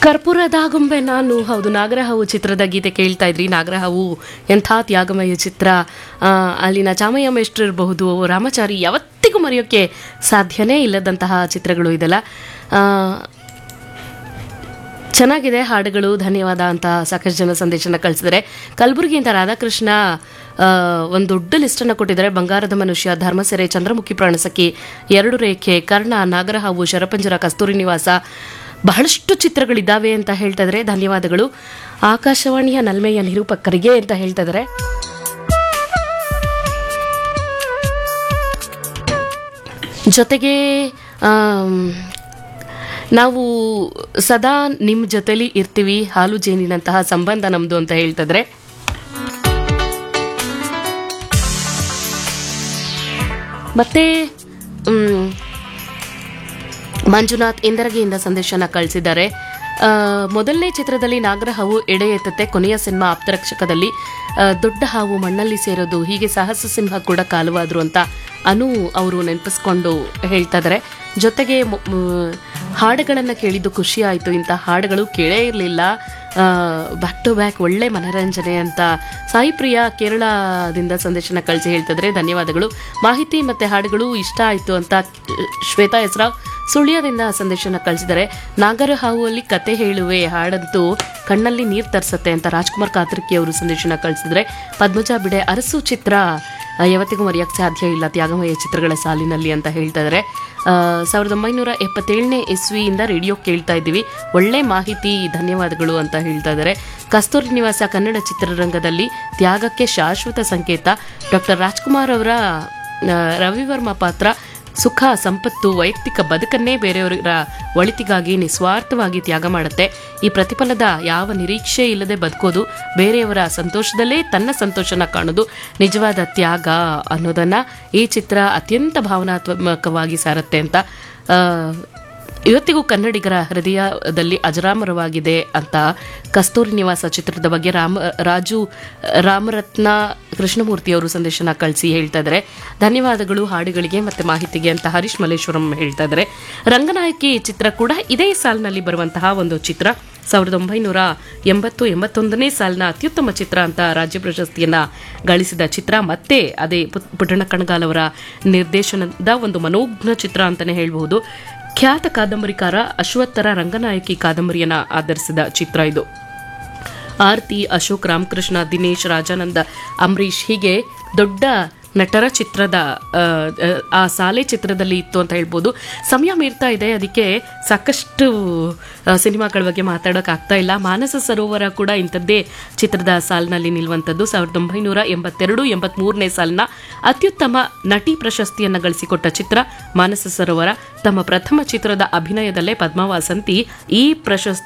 ಕರ್ಪೂರದಾಗುಂಬೆ ನಾನು ಹೌದು ನಾಗರಹಾವು ಚಿತ್ರದ ಗೀತೆ ಕೇಳ್ತಾ ಇದ್ರಿ ನಾಗರಹಾವು ಎಂಥ ತ್ಯಾಗಮಯ ಚಿತ್ರ ಆ, ಅಲ್ಲಿನ ಚಾಮಯ್ಯ ಮೇಷ್ಟ್ರು ಇರಬಹುದು ರಾಮಚಾರಿ ಯಾವತ್ತಿಗೂ ಮರೆಯೋಕ್ಕೆ ಸಾಧ್ಯನೇ ಇಲ್ಲದಂತಹ ಚಿತ್ರಗಳು ಇದೆಲ್ಲ ಆ, ಚೆನ್ನಾಗಿದೆ ಹಾಡುಗಳು ಧನ್ಯವಾದ ಅಂತ ಸಾಕಷ್ಟು ಜನ ಸಂದೇಶನ ಕಳಿಸಿದರೆ ಕಲಬುರಗಿಯಿಂದ ರಾಧಾಕೃಷ್ಣ ಆ, ಒಂದು ದೊಡ್ಡ ಲಿಸ್ಟನ್ನು ಕೊಟ್ಟಿದ್ದಾರೆ ಬಂಗಾರದ ಮನುಷ್ಯ ಧರ್ಮಸೆರೆ ಚಂದ್ರಮುಖಿ ಪ್ರಾಣಸಖಿ ಎರಡು ರೇಖೆ ಕರ್ಣ ನಾಗರಹಾವು ಶರಪಂಜರ ಕಸ್ತೂರಿ ನಿವಾಸ ಬಹಳಷ್ಟು ಚಿತ್ರಗಳಿದ್ದಾವೆ ಅಂತ ಹೇಳ್ತಾ ಇದ್ದಾರೆ ಧನ್ಯವಾದಗಳು ಆಕಾಶವಾಣಿಯ ನಲ್ಮೆಯ ನಿರೂಪಕರಿಗೆ ಅಂತ ಹೇಳ್ತಾ ಇದ್ದಾರೆ ಜೊತೆಗೆ ಆಮ್, ನಾವು ಸದಾ ನಿಮ್ಮ ಜೊತೆಲಿ ಇರ್ತೀವಿ ಹಾಲು ಜೇನಿನಂತಹ ಸಂಬಂಧ ನಮ್ದು ಅಂತ ಹೇಳ್ತಿದ್ರೆ ಮತ್ತೆ ಮ್, ಮಂಜುನಾಥ್ ಇಂದರಗಿಯಿಂದ ಸಂದೇಶನ ಕಳಿಸಿದ್ದಾರೆ ಆ, ಮೊದಲನೇ ಚಿತ್ರದಲ್ಲಿ ನಾಗರಹಾವು ಎಡೆ ಎತ್ತತ್ತೆ ಕೊನೆಯ ಸಿನಿಮಾ ಆಪ್ತರಕ್ಷಕದಲ್ಲಿ ಆ, ದೊಡ್ಡ ಹಾವು ಮಣ್ಣಲ್ಲಿ ಸೇರೋದು ಹೀಗೆ ಸಾಹಸ ಸಿಂಹ ಕೂಡ ಕಾಲವಾದ್ರು ಅಂತ ಅನು ಅವರು ನೆನಪಿಸ್ಕೊಂಡು ಹೇಳ್ತಾ ಇದ್ದಾರೆ ಜೊತೆಗೆ ಮ- ಮ್, ಹಾಡುಗಳನ್ನು ಕೇಳಿದ್ದು ಖುಷಿ ಆಯಿತು ಇಂಥ ಹಾಡುಗಳು ಕೇಳೇ ಇರಲಿಲ್ಲ ಬ್ಯಾಕ್ ಟು ಬ್ಯಾಕ್ ಒಳ್ಳೆ ಮನರಂಜನೆ ಅಂತ ಸಾಯಿ ಪ್ರಿಯಾ ಕೇರಳದಿಂದ ಸಂದೇಶನ ಕಳಿಸಿ ಹೇಳ್ತಿದ್ರೆ ಧನ್ಯವಾದಗಳು ಮಾಹಿತಿ ಮತ್ತೆ ಹಾಡುಗಳು ಇಷ್ಟ ಆಯಿತು ಅಂತ ಶ್ವೇತಾ ಹೆಸರಾವ್ ಸುಳ್ಯದಿಂದ ಸಂದೇಶನ ಕಳಿಸಿದ್ದಾರೆ ನಾಗರ ಹಾವುಲ್ಲಿ ಕತೆ ಹೇಳುವೆ ಹಾಡಂತೂ ಕಣ್ಣಲ್ಲಿ ನೀರು ತರಿಸತ್ತೆ ಅಂತ ರಾಜ್ಕುಮಾರ್ ಕಾತರ್ಕಿ ಅವರು ಸಂದೇಶನ ಕಳಿಸಿದ್ರೆ ಪದ್ಮಜ ಬಿಡೆ ಅರಸು ಚಿತ್ರ ಆ, ಯಾವತ್ತಿಗೂ ಮರೆಯೋಕ್ಕೆ ಸಾಧ್ಯ ಇಲ್ಲ ತ್ಯಾಗಮಯ ಚಿತ್ರಗಳ ಸಾಲಿನಲ್ಲಿ ಅಂತ ಹೇಳ್ತಾ ಇದ್ದಾರೆ ಆ, ಸಾವಿರದ ಒಂಬೈನೂರ ಎಪ್ಪತ್ತೇಳನೇ ಇಸ್ವಿಯಿಂದ ರೇಡಿಯೋ ಕೇಳ್ತಾ ಇದ್ದೀವಿ ಒಳ್ಳೆ ಮಾಹಿತಿ ಧನ್ಯವಾದಗಳು ಅಂತ ಹೇಳ್ತಾ ಇದ್ದಾರೆ ಕಸ್ತೂರಿ ನಿವಾಸ ಕನ್ನಡ ಚಿತ್ರರಂಗದಲ್ಲಿ ತ್ಯಾಗಕ್ಕೆ ಶಾಶ್ವತ ಸಂಕೇತ ಡಾಕ್ಟರ್ ರಾಜ್ಕುಮಾರ್ ಅವರ ಆ, ರವಿವರ್ಮ ಪಾತ್ರ ಸುಖ ಸಂಪತ್ತು ವೈಯಕ್ತಿಕ ಬದುಕನ್ನೇ ಬೇರೆಯವರ ಒಳಿತಿಗಾಗಿ ನಿಸ್ವಾರ್ಥವಾಗಿ ತ್ಯಾಗ ಮಾಡುತ್ತೆ ಈ ಪ್ರತಿಫಲದ ಯಾವ ನಿರೀಕ್ಷೆ ಇಲ್ಲದೆ ಬದುಕೋದು ಬೇರೆಯವರ ಸಂತೋಷದಲ್ಲೇ ತನ್ನ ಸಂತೋಷನ ಕಾಣೋದು ನಿಜವಾದ ತ್ಯಾಗ ಅನ್ನೋದನ್ನ ಈ ಚಿತ್ರ ಅತ್ಯಂತ ಭಾವನಾತ್ಮಕವಾಗಿ ಸಾರುತ್ತೆ ಅಂತ ಆ, ಇವತ್ತಿಗೂ ಕನ್ನಡಿಗರ ಹೃದಯದಲ್ಲಿ ಅಜರಾಮರವಾಗಿದೆ ಅಂತ ಕಸ್ತೂರಿ ನಿವಾಸ ಚಿತ್ರದ ಬಗ್ಗೆ ರಾಮ ರಾಜು ರಾಮರತ್ನ ಕೃಷ್ಣಮೂರ್ತಿ ಅವರು ಸಂದೇಶನ ಕಳಿಸಿ ಹೇಳ್ತಾ ಇದ್ದಾರೆ ಧನ್ಯವಾದಗಳು ಹಾಡುಗಳಿಗೆ ಮತ್ತೆ ಮಾಹಿತಿಗೆ ಅಂತ ಹರೀಶ್ ಮಲ್ಲೇಶ್ವರಂ ಹೇಳ್ತಾ ಇದ್ದಾರೆ ರಂಗನಾಯಕಿ ಚಿತ್ರ ಕೂಡ ಇದೇ ಸಾಲಿನಲ್ಲಿ ಬರುವಂತಹ ಒಂದು ಚಿತ್ರ ಸಾವಿರದ ಒಂಬೈನೂರ ಎಂಬತ್ತು ಎಂಬತ್ತೊಂದನೇ ಸಾಲಿನ ಅತ್ಯುತ್ತಮ ಚಿತ್ರ ಅಂತ ರಾಜ್ಯ ಪ್ರಶಸ್ತಿಯನ್ನ ಗಳಿಸಿದ ಚಿತ್ರ ಮತ್ತೆ ಅದೇ ಪುಟ್- ಪುಟ್ಟಣ್ಣ ಕಣಗಾಲ್ ಅವರ ನಿರ್ದೇಶನದ ಒಂದು ಮನೋಜ್ಞ ಚಿತ್ರ ಅಂತಾನೆ ಹೇಳಬಹುದು ಖ್ಯಾತ ಕಾದಂಬರಿಕಾರ ಅಶ್ವತ್ಥರ ರಂಗನಾಯಕಿ ಕಾದಂಬರಿಯನ್ನ ಆಧರಿಸಿದ ಚಿತ್ರ ಇದು ಆರ್ತಿ ಅಶೋಕ್ ರಾಮಕೃಷ್ಣ ದಿನೇಶ್ ರಾಜಾನಂದ ಅಂಬರೀಷ್ ಹೀಗೆ ದೊಡ್ಡ ನಟರ ಚಿತ್ರದ ಆ, ಆ ಸಾಲೆ ಚಿತ್ರದಲ್ಲಿ ಇತ್ತು ಅಂತ ಹೇಳ್ಬೋದು ಸಮಯ ಮೀರ್ತಾ ಇದೆ ಅದಕ್ಕೆ ಸಾಕಷ್ಟು ಆ, ಸಿನಿಮಾಗಳ ಬಗ್ಗೆ ಮಾತಾಡೋಕೆ ಆಗ್ತಾ ಇಲ್ಲ ಮಾನಸ ಸರೋವರ ಕೂಡ ಇಂಥದ್ದೇ ಚಿತ್ರದ ಸಾಲಿನಲ್ಲಿ ನಿಲ್ಲುವಂಥದ್ದು ಸಾವಿರದ ಒಂಬೈನೂರ ಎಂಬತ್ತೆರಡು ಎಂಬತ್ಮೂರನೇ ಸಾಲಿನ ಅತ್ಯುತ್ತಮ ನಟಿ ಪ್ರಶಸ್ತಿಯನ್ನು ಗಳಿಸಿಕೊಟ್ಟ ಚಿತ್ರ ಮಾನಸ ಸರೋವರ ತಮ್ಮ ಪ್ರಥಮ ಚಿತ್ರದ ಅಭಿನಯದಲ್ಲೇ ಪದ್ಮಾವಾಸಂತಿ ಈ ಪ್ರಶಸ್ತಿ